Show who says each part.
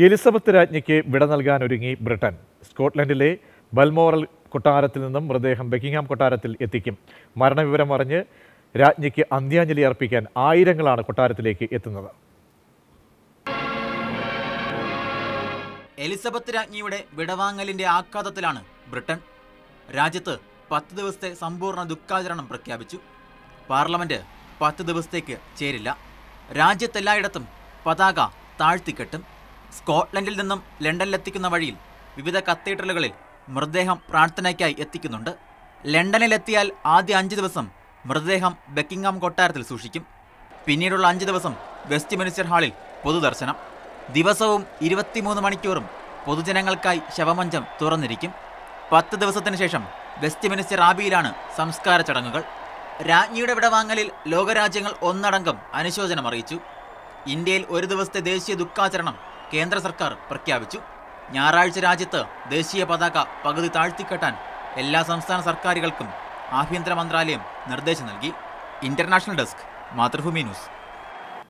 Speaker 1: Elizabeth രാജ്ഞിക്ക് വിട നൽകാനൊരുങ്ങി Britain സ്കോട്ട്ലൻഡിലെ ബൽമോറൽ കൊട്ടാരത്തിൽ നിന്നും മൃതദേഹം ബക്കിംഗ്ഹാം കൊട്ടാരത്തിൽ എത്തിക്കും മരണവിവരം അറിഞ്ഞ് രാജ്ഞിക്ക് അന്ത്യാഞ്ജലി അർപ്പിക്കാൻ ആയിരങ്ങളാണ് കൊട്ടാരത്തിലേക്ക് എത്തുന്നത്
Speaker 2: എലിസബത്ത് രാജ്ഞിയുടെ വിടവാങ്ങലിന്റെ ആഘാതത്തിലാണ് ബ്രിട്ടൻ രാജ്യത്ത് പത്ത് ദിവസത്തെ സമ്പൂർണ്ണ ദുഃഖാചരണം പ്രഖ്യാപിച്ചു പാർലമെന്റ് പത്ത് ദിവസത്തേക്ക് ചേരില്ല രാജ്യത്തെല്ലായിടത്തും പതാക താഴ്ത്തിക്കെട്ടും സ്കോട്ട്ലൻഡിൽ നിന്നും ലണ്ടനിലെത്തിക്കുന്ന വഴിയിൽ വിവിധ കത്തീഡ്രലുകളിൽ മൃതദേഹം പ്രാർത്ഥനയ്ക്കായി എത്തിക്കുന്നുണ്ട് ലണ്ടനിലെത്തിയാൽ ആദ്യ അഞ്ച് ദിവസം മൃതദേഹം ബക്കിംഗ്ഹാം കൊട്ടാരത്തിൽ സൂക്ഷിക്കും പിന്നീടുള്ള അഞ്ച് ദിവസം വെസ്റ്റ് മിനിസ്റ്റർ ഹാളിൽ പൊതുദർശനം ദിവസവും ഇരുപത്തിമൂന്ന് മണിക്കൂറും പൊതുജനങ്ങൾക്കായി ശവമഞ്ചം തുറന്നിരിക്കും പത്ത് ദിവസത്തിന് ശേഷം വെസ്റ്റ് മിനിസ്റ്റർ ആബിയിലാണ് സംസ്കാര ചടങ്ങുകൾ രാജ്ഞിയുടെ വിടവാങ്ങലിൽ ലോകരാജ്യങ്ങൾ ഒന്നടങ്കം അനുശോചനം അറിയിച്ചു ഇന്ത്യയിൽ ഒരു ദിവസത്തെ ദേശീയ ദുഃഖാചരണം കേന്ദ്ര സർക്കാർ പ്രഖ്യാപിച്ചു ഞായറാഴ്ച രാജ്യത്ത് ദേശീയ പതാക പകുതി താഴ്ത്തിക്കെട്ടാൻ എല്ലാ സംസ്ഥാന സർക്കാരുകൾക്കും ആഭ്യന്തര മന്ത്രാലയം നിർദ്ദേശം നൽകി ഇന്റർനാഷണൽ ഡെസ്ക് മാതൃഭൂമി ന്യൂസ്